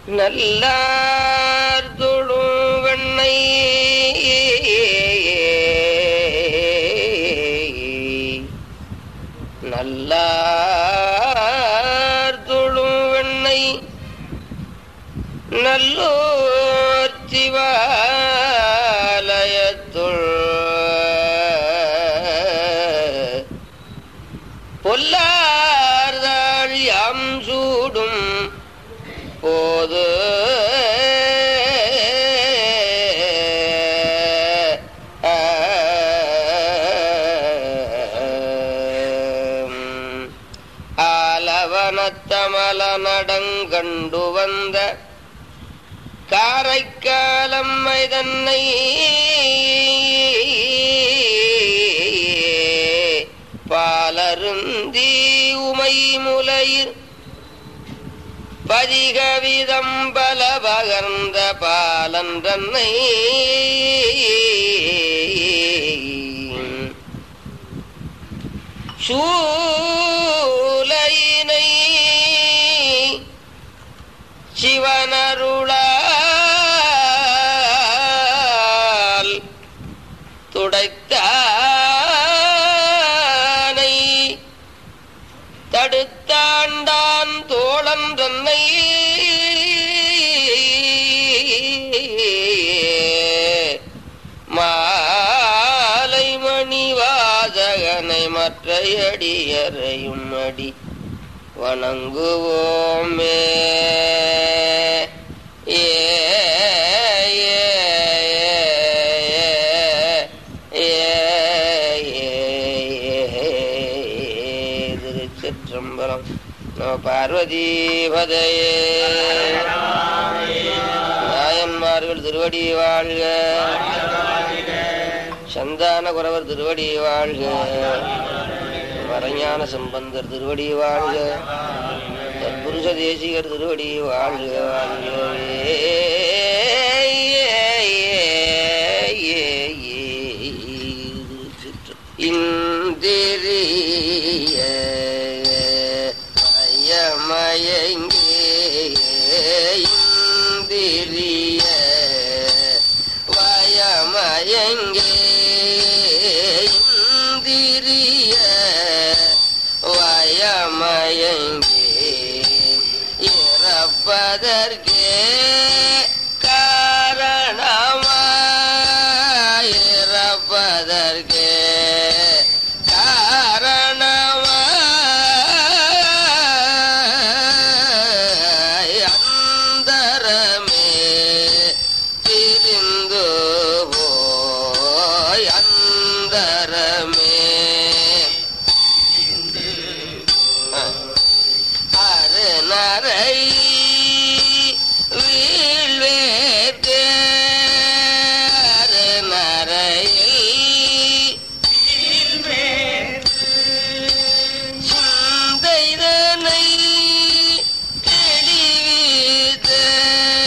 நல்லார் தொழும் வெண்ணை நல்லார் தொழும் வெண்ணை நல்லோர் சிவாலயத்துள் பொல்லார்தாள் யாம் சூடும் போது ஆலவனத்தமல நடங்கண்டு வந்த காரைக்காலம் மைதன்னை பாலருந்தி உமை முலையில் பதிகவிதம் பல பகர்ந்த பாலன் தன்னை சூலையினை சிவனருளால் துடைத்தானை தடுத்தாண்டான் தோழன் தன்னை மாலை மணி வாசகனை மற்ற அடியறையும் அடி வணங்குவோமே ஏ ஏ, ஏ, ஏ, திருச்சிற்றம்பலம் நம பார்வதி பதையே நாயன்மார்கள் திருவடி வாழ்க சந்தான குறவர் திருவடி வாழ்க மறைஞான சம்பந்தர் திருவடி வாழ்க தற்புருஷ தேசிகர் திருவடி வாழ்க வாழ்கவே இந்திரிய அயமயங்கே இந்திரிய வயமயங்கே இந்திரிய வயமயங்கே இறப்பதற்கே காரணமாயிறப்பதற்கே காரணமாய் அந்தரமே திரிந்து போய் அந்தரமே அரு நரை வீழ்வேற்று அரு நரையில் சிந்தைதனை தெளிவித்து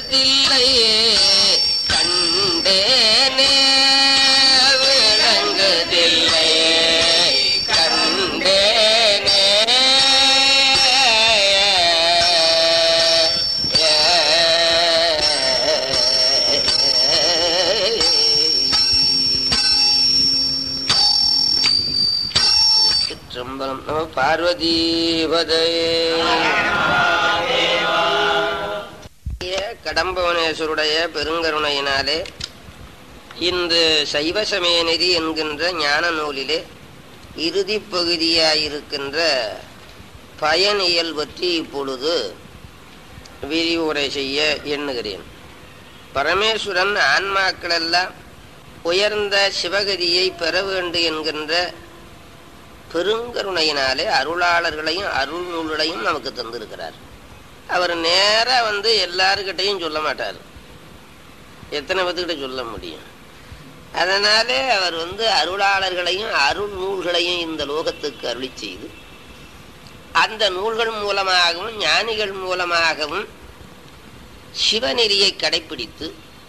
கண்டேனே விளங்குதில்லை கண்டேனே சிற்றம்பலம் நம பார்வதீபதையே கடம்பவனேஸ்வருடைய பெருங்கருணையினாலே இந்த சைவ சமயநெறி என்கின்ற ஞான நூலிலே இறுதி பகுதியாயிருக்கின்ற பயனியல் பற்றி இப்பொழுது விரிவுரை செய்ய எண்ணுகிறேன் பரமேஸ்வரன் ஆன்மாக்களெல்லாம் உயர்ந்த சிவகதியை பெற வேண்டும் என்கின்ற பெருங்கருணையினாலே அருளாளர்களையும் அருள் நூல்களையும் நமக்கு தந்திருக்கிறார் அவர் நேரா வந்து எல்லாருக்கிட்டையும் சொல்ல மாட்டார் எத்தனை பேத்துக்கிட்ட சொல்ல முடியும் அதனாலே அவர் வந்து அருளாளர்களையும் அருள் நூல்களையும் இந்த லோகத்துக்கு அருளி செய்து அந்த நூல்கள் மூலமாகவும் ஞானிகள் மூலமாகவும் சிவநெறியை கடைப்பிடித்து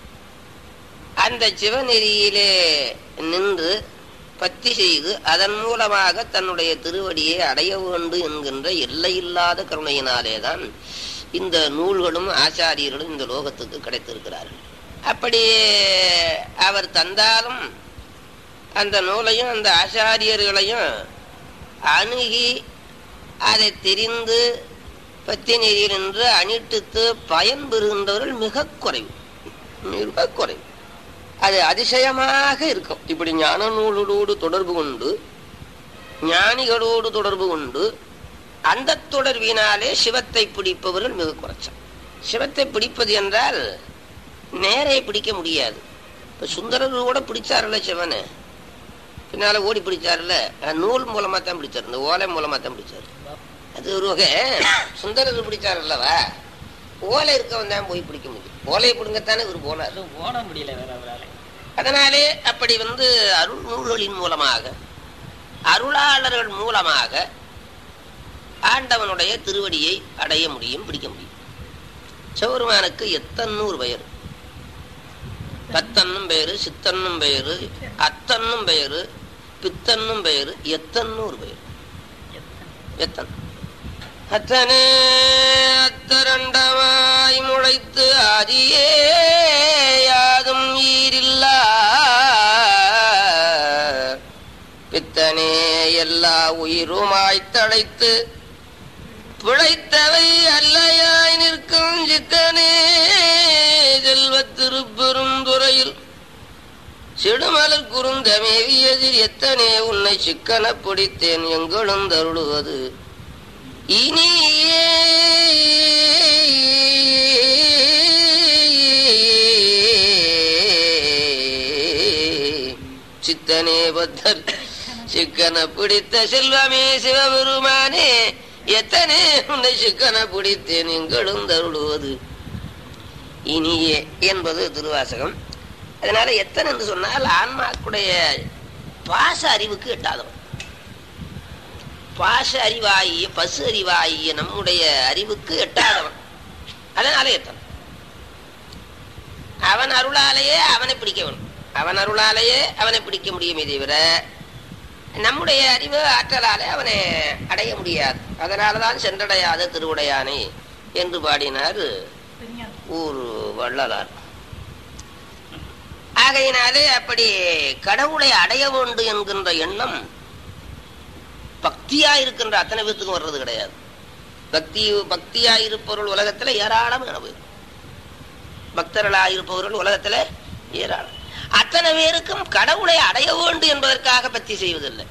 அந்த சிவநெறியிலே நின்று பத்தி செய்து அதன் மூலமாக தன்னுடைய திருவடியை அடைய வேண்டும் என்கின்ற எல்லையில்லாத கருணையினாலே தான் இந்த நூல்களும் ஆச்சாரியர்களும் இந்த லோகத்துக்கு கிடைத்திருக்கிறார்கள் அப்படி அவர் தந்தாலும் அந்த நூலையும் அந்த ஆச்சாரியர்களையும் அணுகி அதை தெரிந்து பத்தி நெறியில் நின்று அணிட்டுத்து பயன் பெறுகின்றவர்கள் மிக குறைவு மிக குறைவு அது அதிசயமாக இருக்கும் இப்படி ஞான நூலோடு தொடர்பு கொண்டு ஞானிகளோடு தொடர்பு கொண்டு அந்த தொடர்பினாலே சிவத்தை பிடிப்பவர்கள் மிக குறைச்சம் சிவத்தை பிடிப்பது என்றால் நேரே பிடிக்க முடியாது இப்ப சுந்தரர் கூட பிடிச்சாருல்ல சிவனை பின்னால ஓடி பிடிச்சாருல்ல அஹ் நூல் மூலமா தான் பிடிச்சாரு இந்த ஓலை மூலமா தான் பிடிச்சாரு அது ஒரு வகை சுந்தரர் பிடிச்சாருல்லவா ஓலை இருக்கவன் தான் போய் பிடிக்க முடியும் ஓலையை பிடுங்கத்தானே இவர் போனார் அது ஓட முடியல வேற அவரால அதனாலே அப்படி வந்து அருள் நூல்களின் மூலமாக அருளாளர்கள் மூலமாக ஆண்டவனுடைய திருவடியை அடைய முடியும் பிடிக்க முடியும் சிவபெருமானுக்கு எத்தன்னூறு பெயர் பத்தன்னும் பெயரு சித்தன்னும் பெயரு அத்தன்னும் பெயரு பித்தன்னும் பெயரு எத்தன்னூறு பெயர் எத்தன் அத்தனே அத்தரண்டமாய் முளைத்து ஆதியே யாதும் ஈரில்லா பித்தனே எல்லா உயிருமாய் தழைத்து பிழைத்தவை அல்லையாய் நிற்கும் சித்தனே செல்வத் திருப்பெருந்துறையில் சிடுமலர் குறுந்தமேவியதில் எத்தனே உன்னை சிக்கன பிடித்தேன் எங்களும் தருளுவது இனியே சித்தனே பத்தர் சிக்கன பிடித்த செல்வமே சிவபெருமானே எத்தனை உன்னை சிக்கன பிடித்தேன் எங்களும் தருளுவது இனியே என்பது திருவாசகம் அதனால எத்தனை என்று சொன்னால் ஆன்மாக்குடைய பாச அறிவுக்கு எட்டாதவன் பாச அறிவாகிய பசு அறிவாகிய நம்முடைய அறிவுக்கு எட்டாதவன் அதனால எத்தனை அவன் அருளாலேயே அவனை பிடிக்க வேணும் அவன் அருளாலேயே அவனை பிடிக்க முடியுமே தவிர நம்முடைய அறிவு ஆற்றலாலே அவனை அடைய முடியாது அதனாலதான் சென்றடையாத திருவுடையானை என்று பாடினார் ஊர் வள்ளலார் ஆகையினாலே அப்படி கடவுளை அடைய வேண்டும் என்கின்ற எண்ணம் பக்தியா இருக்கின்ற அத்தனை பேத்துக்கும் வர்றது கிடையாது பக்தி பக்தியா இருப்பவர்கள் உலகத்துல ஏராளமான பேர் பக்தர்களா இருப்பவர்கள் உலகத்துல ஏராளம் அத்தனை பேருக்கும் கடவுளை அடைய வேண்டும் என்பதற்காக பத்தி செய்வதில்லை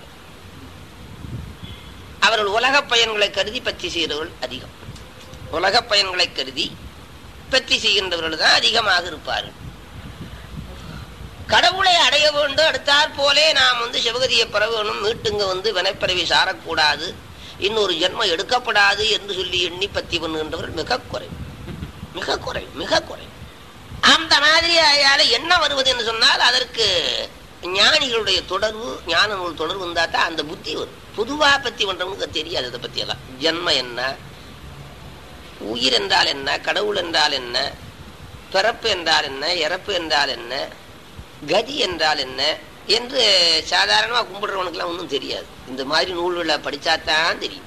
அவர்கள் உலக பயன்களை கருதி பத்தி செய்கிறவர்கள் அதிகம் உலக பயன்களை கருதி பத்தி செய்கின்றவர்கள் தான் அதிகமாக இருப்பார்கள் கடவுளை அடைய வேண்டும் அடுத்தாற் போலே நாம் வந்து சிவகதியை பெற வேணும் மீட்டுங்க வந்து வினைப்பறவை சாரக்கூடாது இன்னொரு ஜென்மம் எடுக்கப்படாது என்று சொல்லி எண்ணி பத்தி பண்ணுகின்றவர்கள் மிக குறை மிக குறை மிக குறை அந்த மாதிரி ஆயால என்ன வருவது என்று சொன்னால் அதற்கு ஞானிகளுடைய தொடர்பு ஞான நூல் தொடர்பு இருந்தா தான் அந்த புத்தி வரும் பொதுவா பத்தி பண்றவங்களுக்கு தெரியாது அதை பத்தி எல்லாம் ஜென்மம் என்ன உயிர் என்றால் என்ன கடவுள் என்றால் என்ன பிறப்பு என்றால் என்ன இறப்பு என்றால் என்ன கதி என்றால் என்ன என்று சாதாரணமாக கும்பிடுறவனுக்குலாம் ஒன்றும் தெரியாது இந்த மாதிரி நூல்களை படிச்சாதான் தெரியும்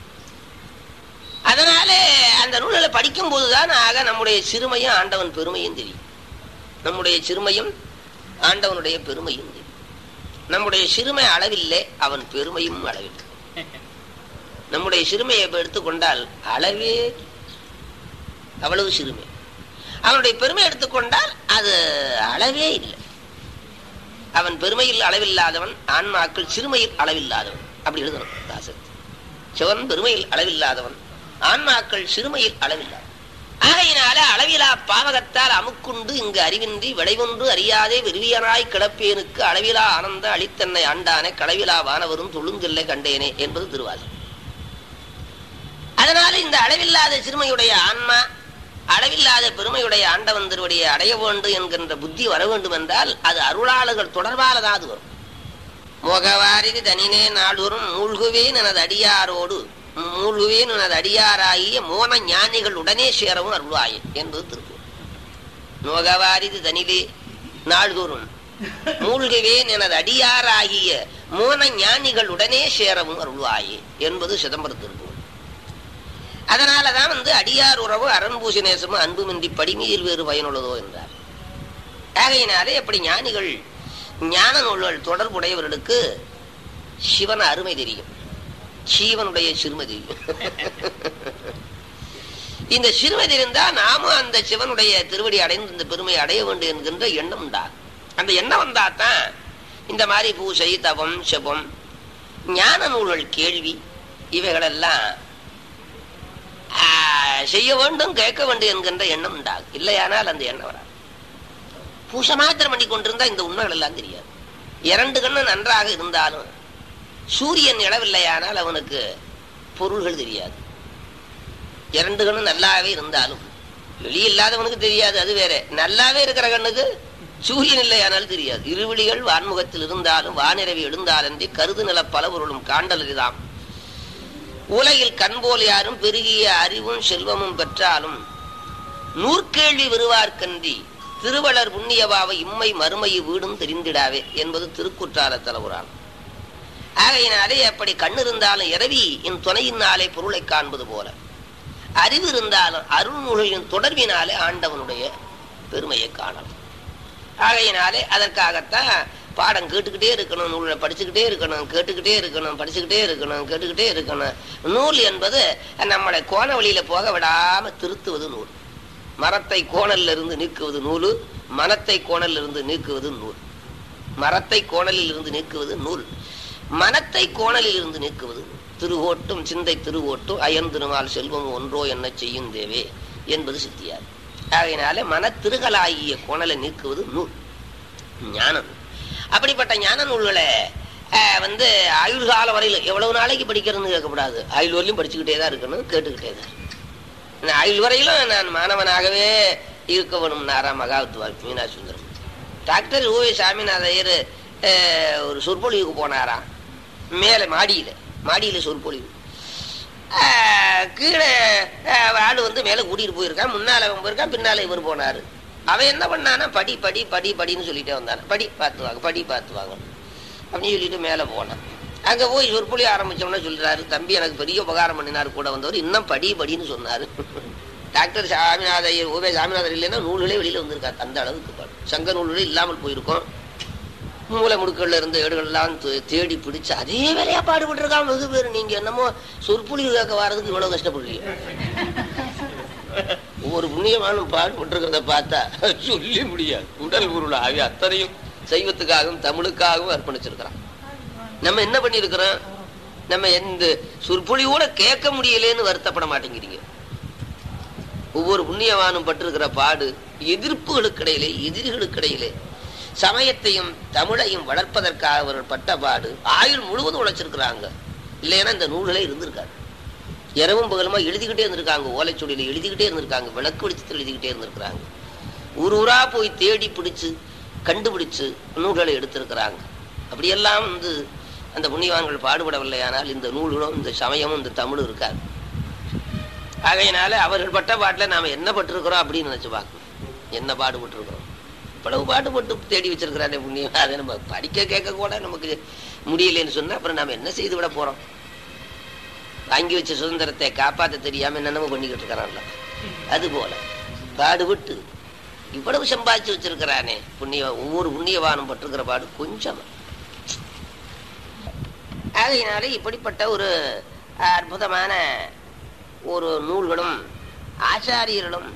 அதனாலே அந்த நூல்களை படிக்கும் போதுதான் ஆக நம்முடைய சிறுமையும் ஆண்டவன் பெருமையும் தெரியும் நம்முடைய சிறுமையும் ஆண்டவனுடைய பெருமையும் தெரியும் நம்முடைய சிறுமை அளவில்லை அவன் பெருமையும் அளவில்லை நம்முடைய சிறுமையை இப்ப எடுத்துக்கொண்டால் அளவே அவ்வளவு சிறுமை அவனுடைய பெருமை எடுத்துக்கொண்டால் அது அளவே இல்லை அவன் பெருமையில் அளவில்லாதவன் ஆன்மாக்கள் சிறுமையில் அளவில்லாதவன் அப்படி எழுதணும் தாசன் சிவன் பெருமையில் அளவில்லாதவன் ஆன்மாக்கள் சிறுமையில் அளவில்லாதவன் ஆகையினால அளவிலா பாவகத்தால் அமுக்குண்டு இங்கு அறிவின்றி விளைவொன்று அறியாதே விருவியனாய் கிடப்பேனுக்கு அளவிலா ஆனந்த அளித்தன்னை ஆண்டானே களவிலா வானவரும் துளுங்கில்லை கண்டேனே என்பது திருவாசகம் அதனால இந்த அளவில்லாத சிறுமையுடைய ஆன்மா அளவில்லாத பெருமையுடைய ஆண்டவன் திருவடியை அடைய வேண்டும் என்கின்ற புத்தி வர வேண்டும் என்றால் அது அருளாளர்கள் தொடர்பாலதான் அது வரும் முகவாரிது தனினே நாள்தோறும் மூழ்குவேன் எனது அடியாரோடு மூழ்குவேன் எனது அடியாராகிய மோன ஞானிகள் உடனே சேரவும் அருள்வாயே என்பது திருப்பூர் முகவாரிது தனிலே நாள்தோறும் மூழ்குவேன் எனது அடியாராகிய மோன ஞானிகள் உடனே சேரவும் அருள்வாயே என்பது சிதம்பரம் திருப்பூர் அதனாலதான் வந்து அடியார் உறவு அரண்பூசி நேசமும் அன்புமின்றி படிமையில் வேறு பயனுள்ளதோ என்றார் ஆகையினாலே எப்படி ஞானிகள் ஞான நூல்கள் தொடர்புடையவர்களுக்கு சிவன் அருமை தெரியும் சீவனுடைய சிறுமை தெரியும் இந்த சிறுமை தெரிந்தா நாமும் அந்த சிவனுடைய திருவடி அடைந்து இந்த பெருமை அடைய வேண்டும் என்கின்ற எண்ணம் உண்டா அந்த எண்ணம் வந்தாதான் இந்த மாதிரி பூசை தவம் செபம் ஞான நூல்கள் கேள்வி இவைகளெல்லாம் செய்ய வேண்டும் கேட்க வேண்டும் என்கின்ற எண்ணம் உண்டாகும் இல்லையானால் அந்த எண்ணம் வராது பூச மாத்திரம் பண்ணி கொண்டிருந்தா இந்த உண்மைகள் எல்லாம் தெரியாது இரண்டு கண்ணு நன்றாக இருந்தாலும் சூரியன் இளவில்லையானால் அவனுக்கு பொருள்கள் தெரியாது இரண்டு கண்ணு நல்லாவே இருந்தாலும் வெளி இல்லாதவனுக்கு தெரியாது அது வேற நல்லாவே இருக்கிற கண்ணுக்கு சூரியன் இல்லையானால் தெரியாது இருவிழிகள் வான்முகத்தில் இருந்தாலும் வானிரவி எழுந்தாலன்றி கருது நில பலவொருளும் காண்டலரிதாம் உலகில் கண்போல் யாரும் பெருகிய அறிவும் செல்வமும் பெற்றாலும் நூற்கேள்வி வருவார்க்கன்றி திருவளர் புண்ணியபாவ இம்மை மறுமையை வீடும் தெரிந்திடாவே என்பது திருக்குற்றால தலைவரால் ஆகையினாலே அப்படி கண் இருந்தாலும் இரவி என் துணையினாலே பொருளை காண்பது போல அறிவு இருந்தாலும் அருள்நூல்களின் தொடர்பினாலே ஆண்டவனுடைய பெருமையை காணலாம் ஆகையினாலே அதற்காகத்தான் பாடம் கேட்டுக்கிட்டே இருக்கணும் நூலை படிச்சுக்கிட்டே இருக்கணும் கேட்டுக்கிட்டே இருக்கணும் படிச்சுக்கிட்டே இருக்கணும் கேட்டுக்கிட்டே இருக்கணும் நூல் என்பது நம்மளை கோண வழியில போக விடாம திருத்துவது நூல் மரத்தை கோணல்ல இருந்து நீக்குவது நூல் மனத்தை கோணல்ல இருந்து நீக்குவது நூல் மரத்தை கோணலில் இருந்து நீக்குவது நூல் மனத்தை கோணலில் இருந்து நீக்குவது திருவோட்டும் சிந்தை திருவோட்டும் அயன் திருமால் செல்வம் ஒன்றோ என்ன செய்யும் தேவே என்பது சித்தியார் ஆகையினால மன திருகலாகிய கோணலை நீக்குவது நூல் ஞானம் அப்படிப்பட்ட ஞான நூல்களை வந்து ஆயுள் காலம் வரையில் எவ்வளவு நாளைக்கு படிக்கிறதுன்னு கேட்கக்கூடாது ஆயுள் வரையிலும் படிச்சுக்கிட்டே தான் இருக்கணும் கேட்டுக்கிட்டே தான் ஆயுள் வரையிலும் நான் மாணவனாகவே இருக்க வேணும்னாரா மகாவித்துவார் மீனா சுந்தரம் டாக்டர் ஓவி சாமிநாதையர் ஒரு சொற்பொழிவுக்கு போனாராம் மேலே மாடியில் மாடியில் சொற்பொழிவு கீழே ஆள் வந்து மேலே கூட்டிகிட்டு போயிருக்கான் முன்னால் அவன் போயிருக்கான் பின்னால் இவர் போனார் அவன் என்ன பண்ணானா படி படி படி படின்னு சொல்லிட்டே வந்தான் படி பார்த்து வாங்க படி பார்த்து வாங்க அப்படின்னு சொல்லிட்டு மேலே போனான் அங்கே போய் சொற்பொழி ஆரம்பிச்சோம்னா சொல்றாரு தம்பி எனக்கு பெரிய உபகாரம் பண்ணினார் கூட வந்தவர் இன்னும் படி படின்னு சொன்னார் டாக்டர் சாமிநாதையர் ஓவே சாமிநாதர் இல்லைன்னா நூல்களே வெளியில் வந்திருக்காரு அந்த அளவுக்கு பாடு சங்க நூல்களே இல்லாமல் போயிருக்கோம் மூளை முடுக்கல்ல இருந்த ஏடுகள்லாம் தேடி பிடிச்சு அதே வேலையா பாடுபட்டுருக்கான் வெகு பேர் நீங்க என்னமோ சொற்பொழிவு கேட்க வர்றதுக்கு இவ்வளவு கஷ்டப்படுறீங்க ஒவ்வொரு புண்ணியமானும் பாடுபட்டிருக்கிறத பார்த்தா சொல்லி முடியாது உடல் பொருள் ஆகிய அத்தனையும் சைவத்துக்காகவும் தமிழுக்காகவும் அர்ப்பணிச்சிருக்கிறான் நம்ம என்ன பண்ணிருக்கிறோம் நம்ம எந்த சொற்பொழிவோட கேட்க முடியலேன்னு வருத்தப்பட மாட்டேங்கிறீங்க ஒவ்வொரு புண்ணியவானும் பட்டிருக்கிற பாடு எதிர்ப்புகளுக்கு இடையிலே எதிரிகளுக்கு இடையிலே சமயத்தையும் தமிழையும் வளர்ப்பதற்காக அவர்கள் பட்ட பாடு ஆயுள் முழுவதும் உழைச்சிருக்கிறாங்க இல்லைன்னா இந்த நூல்களே இருந்திருக்காரு இரவும் பகலுமா எழுதிக்கிட்டே இருந்திருக்காங்க ஓலைச்சுடியில எழுதிக்கிட்டே இருந்திருக்காங்க விளக்கு வெளிச்சத்தில் எழுதிக்கிட்டே இருந்திருக்கிறாங்க ஊர் ஊரா போய் தேடி பிடிச்சு கண்டுபிடிச்சு நூல்களை எடுத்திருக்கிறாங்க அப்படியெல்லாம் வந்து அந்த புண்ணியவான்கள் பாடுபடவில்லையானால் இந்த நூல்களும் இந்த சமயமும் இந்த தமிழும் இருக்காது ஆகையினால அவர்கள் பட்ட பாட்டில் நாம என்ன பட்டிருக்கிறோம் அப்படின்னு நினைச்சு பார்க்கணும் என்ன பாடுபட்டு இருக்கிறோம் இவ்வளவு பாடுபட்டு தேடி வச்சிருக்கிறானே புண்ணியம் அதை நம்ம படிக்க கேட்க கூட நமக்கு முடியலன்னு சொன்னா அப்புறம் நாம என்ன செய்து விட போறோம் வாங்கி வச்ச சுதந்திரத்தை காப்பாத்த தெரியாம என்னென்னமோ பண்ணிக்கிட்டு இருக்கிறான்ல அது போல பாடுபட்டு இவ்வளவு சம்பாதிச்சு வச்சிருக்கிறானே புண்ணிய ஒவ்வொரு புண்ணியவானும் பட்டிருக்கிற பாடு கொஞ்சம் ஆகையினாலே இப்படிப்பட்ட ஒரு அற்புதமான ஒரு நூல்களும் ஆச்சாரியர்களும்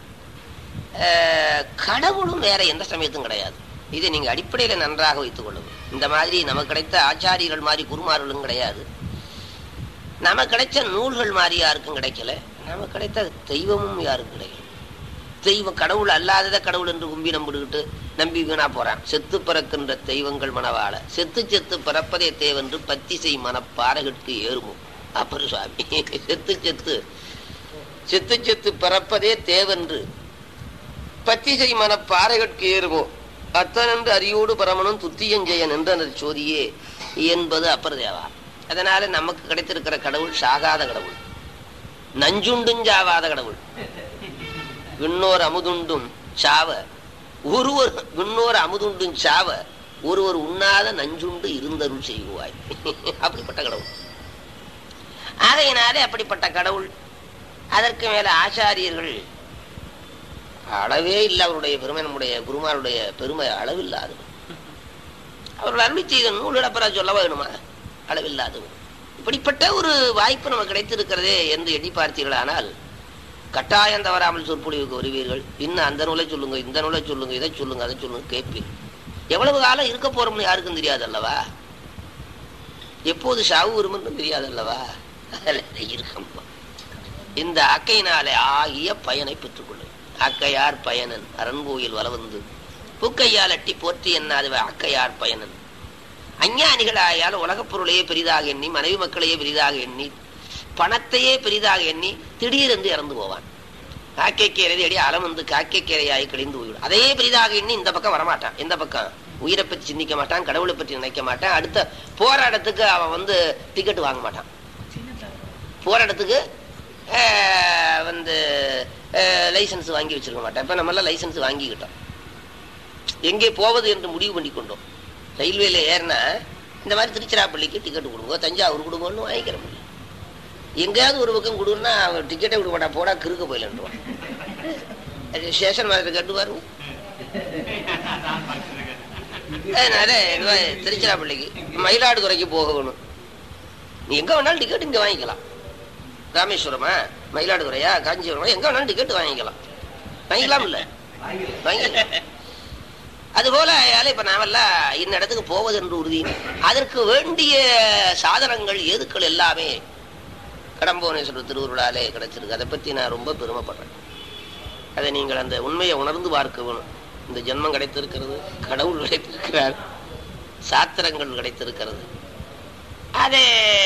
அஹ், கடவுளும் வேற எந்த சமயத்தும் கிடையாது இதை நீங்க அடிப்படையில நன்றாக வைத்துக் கொள்ளுங்க இந்த மாதிரி நமக்கு கிடைத்த ஆச்சாரியர்கள் மாதிரி குருமார்களும் கிடையாது நமக்கு கிடைச்ச நூல்கள் மாதிரி யாருக்கும் கிடைக்கல நமக்கு கிடைத்த தெய்வமும் யாருக்கும் கிடைக்கல தெய்வம் கடவுள் அல்லாதத கடவுள் என்று கும்பி நம்பிடுகிட்டு நம்பி வீணா போறான் செத்து பிறக்கின்ற தெய்வங்கள் மனவாள செத்து செத்து பிறப்பதே தேவென்று பத்திசை மனப்பாறைகளுக்கு ஏறுமோ அப்பரு சுவாமி செத்து செத்து செத்து செத்து பிறப்பதே தேவென்று பத்திசை மனப்பாறைகளுக்கு ஏறுமோ அத்தனென்று அரியோடு பரமனும் துத்தியஞ்செயன் என்ற அந்த சோதியே என்பது அப்பர் தேவா அதனால நமக்கு கிடைத்திருக்கிற கடவுள் சாகாத கடவுள் நஞ்சுண்டும் சாவாத கடவுள் விண்ணோர் அமுதுண்டும் சாவ ஒருவர் விண்ணோர் அமுதுண்டும் சாவ ஒருவர் உண்ணாத நஞ்சுண்டு இருந்தருள் செய்வாய் அப்படிப்பட்ட கடவுள் ஆகையினாலே அப்படிப்பட்ட கடவுள் அதற்கு மேல ஆச்சாரியர்கள் அளவே இல்லை அவருடைய பெருமை நம்முடைய குருமாருடைய பெருமை அளவில்லாது அவர்கள் அருளி செய்த நூலிடப்பற சொல்ல வேணுமா அளவில்லாது இப்படிப்பட்ட ஒரு வாய்ப்பு நமக்கு கிடைத்திருக்கிறதே என்று எண்ணி பார்த்தீர்களானால் கட்டாயம் தவறாமல் சொற்பொழிவுக்கு வருவீர்கள் இன்னும் அந்த நூலை சொல்லுங்க இந்த நூலை சொல்லுங்க இதை சொல்லுங்க அதை சொல்லுங்க கேட்பீர்கள் எவ்வளவு காலம் இருக்க போறோம்னு யாருக்கும் தெரியாது அல்லவா எப்போது சாவு வருமென்றும் தெரியாது அல்லவா அதில் இருக்கும் இந்த அக்கையினாலே ஆகிய பயனை பெற்றுக்கொள்ளும் அக்கையார் பயனன் அரண்கோயில் வளவந்து பூக்கையால் அட்டி போற்றி என்னாது அக்கையார் பயனன் அஞ்ஞானிகளாயால் உலகப் பொருளையே பெரிதாக எண்ணி மனைவி மக்களையே பெரிதாக எண்ணி பணத்தையே பெரிதாக எண்ணி திடீரென்று இறந்து போவான் காக்கைக்கீரை அடி அலம் வந்து காக்கைக்கீரையாய் கழிந்து போய்விடும் அதையே பெரிதாக எண்ணி இந்த பக்கம் வரமாட்டான் எந்த பக்கம் உயிரை பற்றி சிந்திக்க மாட்டான் கடவுளை பற்றி நினைக்க மாட்டான் அடுத்த போற இடத்துக்கு அவன் வந்து டிக்கெட் வாங்க மாட்டான் போற இடத்துக்கு ஆஹ், வந்து லைசன்ஸ் வாங்கி வச்சிருக்க மாட்டான் இப்ப நம்ம எல்லாம் லைசன்ஸ் வாங்கிக்கிட்டோம் எங்கே போவது என்று முடிவு பண்ணி கொண்டோம் ரயில்வேல ஏறினா இந்த மாதிரி திருச்சிராப்பள்ளிக்கு டிக்கெட் கொடுங்க தஞ்சாவூர் கொடுங்கன்னு வாங்கிக்கிற முடியும் எங்கேயாவது ஒரு பக்கம் கொடுன்னா அவன் டிக்கெட்டை கொடுக்க மாட்டான் போடா கிறுக்க போயிலன்றான் அது ஸ்டேஷன் மாதிரி கட்டு பாருங்க அதனால இதுவா திருச்சிராப்பள்ளிக்கு மயிலாடுதுறைக்கு போகணும் நீ எங்க வேணாலும் டிக்கெட் இங்க வாங்கிக்கலாம் ராமேஸ்வரமா மயிலாடுதுறையா காஞ்சிபுரமா எங்க வேணாலும் டிக்கெட் வாங்கிக்கலாம் வாங்கிக்கலாம் இல்ல வாங்கிக்கலாம் அதுபோல ஏலே இப்ப நாமெல்லாம் இந்த இடத்துக்கு போவது என்று உறுதி அதற்கு வேண்டிய சாதனங்கள் ஏதுக்கள் எல்லாமே கடம்புவனேஸ்வரர் திருவுருளாலே கிடைச்சிருக்கு அதை பத்தி நான் ரொம்ப பெருமைப்படுறேன் அதை நீங்கள் அந்த உண்மையை உணர்ந்து பார்க்க வேணும் இந்த ஜென்மம் கிடைத்திருக்கிறது கடவுள் கிடைத்திருக்கிறார் சாத்திரங்கள் கிடைத்திருக்கிறது அது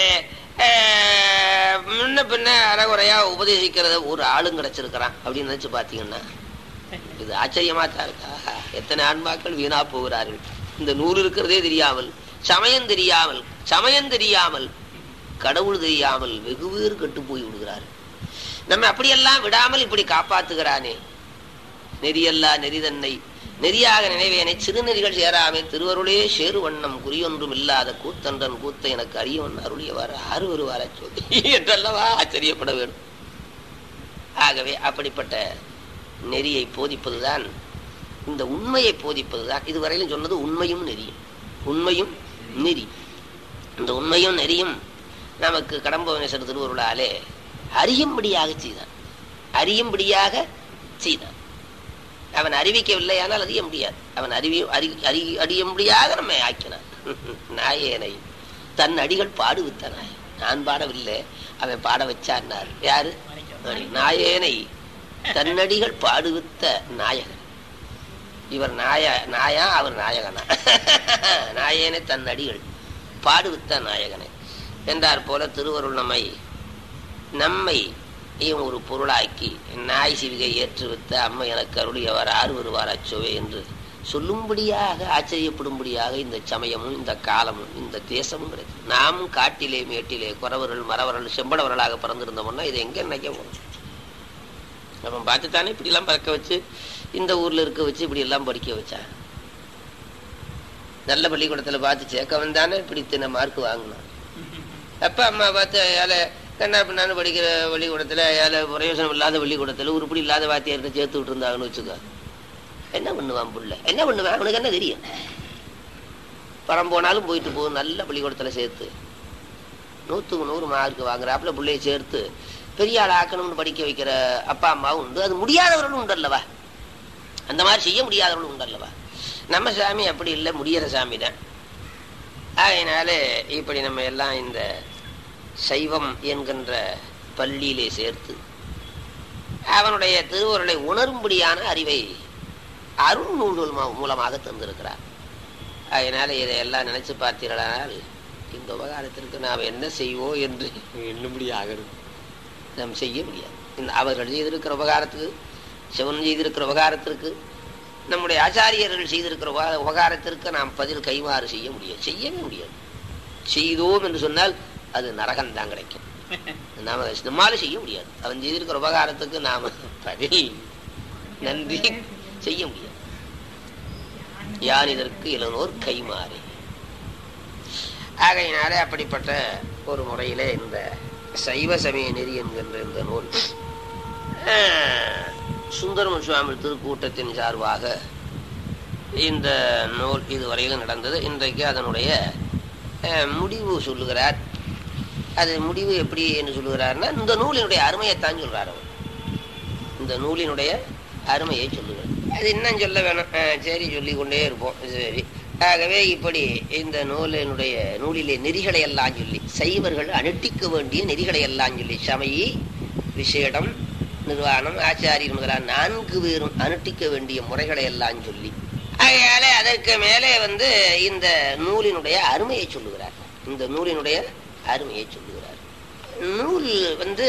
அஹ், முன்ன பின்ன அறகுறையா உபதேசிக்கிறது ஒரு ஆளும் கிடைச்சிருக்கிறான் அப்படின்னு நினைச்சு பாத்தீங்கன்னா இது ஆச்சரியமா தான் இருக்கா எத்தனை ஆன்மாக்கள் வீணா போகிறார்கள் இந்த நூறு இருக்கிறதே தெரியாமல் சமயம் தெரியாமல் சமயம் தெரியாமல் கடவுள் தெரியாமல் வெகு பேர் கெட்டு போய் விடுகிறார்கள் நம்ம அப்படியெல்லாம் விடாமல் இப்படி காப்பாத்துகிறானே நெறியல்லா நெறிதன்னை நெறியாக நினைவேனை சிறுநெறிகள் சேராமே திருவருளே சேரு வண்ணம் குறியொன்றும் இல்லாத கூத்தன்றன் கூத்த எனக்கு அறியவன் அருளியவாறு ஆறு வருவார சொல்லி என்றல்லவா ஆச்சரியப்பட வேண்டும் ஆகவே அப்படிப்பட்ட நெறியை போதிப்பதுதான் இந்த உண்மையை போதிப்பதுதான் இதுவரையிலும் சொன்னது உண்மையும் நெறியும் உண்மையும் நெறி இந்த உண்மையும் நெறியும் நமக்கு கடம்பவனேஸ்வரர் திருவருளாலே அறியும்படியாக செய்தான் அறியும்படியாக செய்தான் அவன் அறிவிக்கவில்லை ஆனால் அறிய முடியாது அவன் அறிவி அறி அறி அறியும்படியாக நம்மை ஆக்கினான் நாயேனை தன் அடிகள் பாடுவித்த நாய் நான் பாடவில்லை அவன் பாட வச்சான்னார் யாரு நாயேனை தன்னடிகள் பாடுவித்த நாயகன் இவர் நாய நாயா அவர் நாயகனா நாயேனை தன் அடிகள் பாடுவித்த நாயகனை என்றார் போல திருவருள் நம்மை நம்மை இவன் ஒரு பொருளாக்கி நாய் சிவிகை ஏற்றுவித்த அம்மை எனக்கு அருளியவர் ஆறு வருவார் அச்சோவே என்று சொல்லும்படியாக ஆச்சரியப்படும்படியாக இந்த சமயமும் இந்த காலமும் இந்த தேசமும் கிடைக்கும் நாம் காட்டிலே மேட்டிலே குறவர்கள் மறவர்கள் செம்படவர்களாக பிறந்திருந்தோம்னா இதை எங்க நினைக்க போறோம் அவன் பார்த்துத்தானே இப்படி எல்லாம் பறக்க வச்சு இந்த ஊர்ல இருக்க வச்சு இப்படி எல்லாம் படிக்க வச்சான் நல்ல பள்ளிக்கூடத்துல பார்த்து சேர்க்கவன் தானே இப்படி இத்தனை மார்க் வாங்கினான் அப்பா அம்மா பார்த்து ஏழை கண்ணா பின்னான்னு படிக்கிற பள்ளிக்கூடத்துல ஏழை பிரயோஜனம் இல்லாத பள்ளிக்கூடத்துல உருப்படி இல்லாத வாத்தியார்கிட்ட சேர்த்து விட்டு இருந்தாங்கன்னு வச்சுக்கோ என்ன பண்ணுவான் புள்ள என்ன பண்ணுவான் அவனுக்கு என்ன தெரியும் பரம் போனாலும் போயிட்டு போகும் நல்ல பள்ளிக்கூடத்துல சேர்த்து நூற்றுக்கு நூறு மார்க் வாங்குறாப்புல பிள்ளைய சேர்த்து பெரிய ஆள் ஆக்கணும்னு படிக்க வைக்கிற அப்பா அம்மாவும் உண்டு அது முடியாதவர்களும் உண்டு அல்லவா அந்த மாதிரி செய்ய முடியாதவர்களும் உண்டு அல்லவா நம்ம சாமி அப்படி இல்லை முடியிற சாமி தான் அதனால இப்படி நம்ம எல்லாம் இந்த சைவம் என்கின்ற பள்ளியிலே சேர்த்து அவனுடைய திருவுருளை உணரும்படியான அறிவை அருள் நூல்கள் மூ- மூலமாக தந்திருக்கிறார் அதனால இதையெல்லாம் நினைச்சு பார்த்தீர்களானால் இந்த உபகாரத்திற்கு நாம் என்ன செய்வோம் என்று எண்ணும்படி ஆகணும் நாம் செய்ய முடியாது இந்த அவர்கள் செய்திருக்கிற உபகாரத்துக்கு சிவன் செய்திருக்கிற உபகாரத்திற்கு நம்முடைய ஆச்சாரியர்கள் செய்திருக்கிற உப- உபகாரத்திற்கு நாம் பதில் கைமாறு செய்ய முடியாது செய்யவே முடியாது செய்தோம் என்று சொன்னால் அது நரகம் தான் கிடைக்கும் நாம நம்மால செய்ய முடியாது அவன் செய்திருக்கிற உபகாரத்துக்கு நாம பதில் நன்றி செய்ய முடியாது யார் இதற்கு இளனோர் கைமாறி ஆகையினாலே அப்படிப்பட்ட ஒரு முறையிலே இந்த சைவ சமய நெறி என்கின்ற இந்த நூல் ஆஹ், சுந்தரம சுவாமி திருக்கூட்டத்தின் சார்பாக இந்த நூல் இதுவரையிலும் நடந்தது இன்றைக்கு அதனுடைய ஆஹ், முடிவு சொல்லுகிறார் அது முடிவு எப்படி என்று சொல்லுகிறார்னா இந்த நூலினுடைய அருமையைத்தான் சொல்றார் அவர் இந்த நூலினுடைய அருமையை சொல்லுகிறார் அது இன்னும் சொல்ல வேணும் ஆஹ், சரி சொல்லிக் கொண்டே இருப்போம் சரி ஆகவே இப்படி இந்த நூலினுடைய நூலிலே நெறிகளை எல்லாம் சொல்லி சைவர்கள் அனுட்டிக்க வேண்டிய நெறிகளை எல்லாம் சொல்லி சமயி விசேடம் நிர்வாணம் ஆச்சாரியர் முதலான நான்கு பேரும் அனுட்டிக்க வேண்டிய முறைகளை எல்லாம் சொல்லி ஆகையால அதற்கு மேலே வந்து இந்த நூலினுடைய அருமையை சொல்லுகிறார் இந்த நூலினுடைய அருமையை சொல்லுகிறார் நூல் வந்து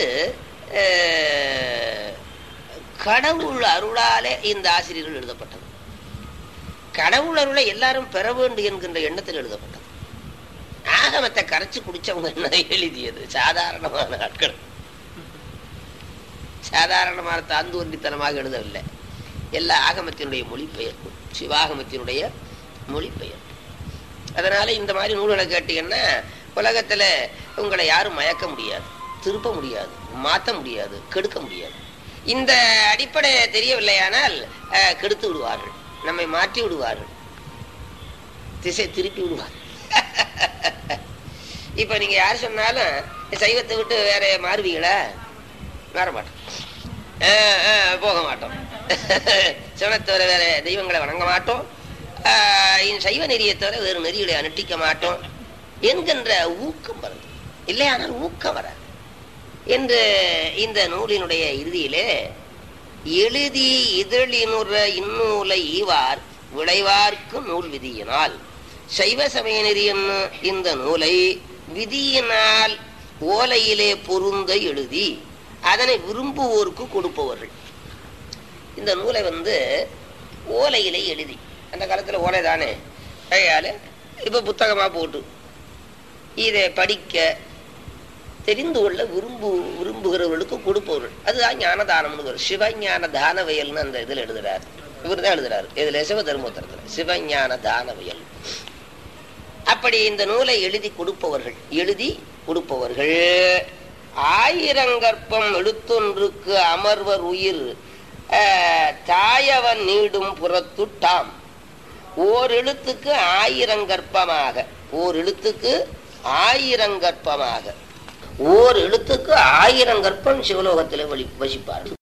அஹ், கடவுள் அருளாலே இந்த ஆசிரியர்கள் எழுதப்பட்டது கடவுள் அருளை எல்லாரும் பெற வேண்டும் என்கின்ற எண்ணத்தில் எழுதப்பட்டது ஆகமத்தை கரைச்சு குடிச்சவங்க என்ன எழுதியது சாதாரணமான ஆட்கள் சாதாரணமான தாந்தோன்றித்தனமாக எழுதவில்லை எல்லா ஆகமத்தினுடைய மொழிபெயர்ப்பு சிவாகமத்தினுடைய மொழிபெயர்ப்பு அதனால இந்த மாதிரி நூல்களை கேட்டீங்கன்னா உலகத்துல உங்களை யாரும் மயக்க முடியாது திருப்ப முடியாது மாத்த முடியாது கெடுக்க முடியாது இந்த அடிப்படை தெரியவில்லையானால் அஹ், கெடுத்து விடுவார்கள் நம்மை மாற்றி விடுவார்கள் திசை திருப்பி விடுவார்கள் இப்ப நீங்க யார் சொன்னாலும் சைவத்தை விட்டு வேற மாறுவீங்களா மாற மாட்டோம் அஹ், அஹ், போக மாட்டோம் சிவனை தவிர வேற தெய்வங்களை வணங்க மாட்டோம் ஆஹ், இந்த சைவ நெறியை தவிர வேறு நெறிகளை அனுஷ்டிக்க மாட்டோம் என்கின்ற ஊக்கம் வருது இல்லையானால் ஊக்கம் வராது என்று இந்த நூலினுடைய இறுதியிலே எழுதி இதழினுற இந்நூலை ஈவார் விளைவார்க்கு நூல் விதியினால் சைவ சமய நெறி என்னும் இந்த நூலை விதியினால் ஓலையிலே பொருந்த எழுதி அதனை விரும்புவோருக்கு கொடுப்பவர்கள் இந்த நூலை வந்து ஓலையிலே எழுதி அந்த காலத்துல ஓலை தானே கையால இப்ப புத்தகமா போட்டு இதை படிக்க தெரிந்து கொள்ள விரும்பு விரும்புகிறவர்களுக்கு கொடுப்பவர்கள் அதுதான் ஞானதானம்னு வரும் சிவஞான தானவயல்னு அந்த இதுல எழுதுறாரு இவர் தான் எழுதுறாரு இதுல சிவ தர்மோத்தரத்துல சிவஞான தானவயல் அப்படி இந்த நூலை எழுதி கொடுப்பவர்கள் எழுதி கொடுப்பவர்கள் ஆயிரங்கற்பம் எழுத்தொன்றுக்கு அமர்வர் உயிர் ஆஹ், தாயவன் நீடும் புறத்துட்டாம் ஓர் எழுத்துக்கு ஆயிரங்கற்பமாக ஓர் எழுத்துக்கு ஆயிரங்கற்பமாக ஓர் எழுத்துக்கு ஆயிரம் கற்பம் சிவலோகத்தில் வழி வசிப்பார்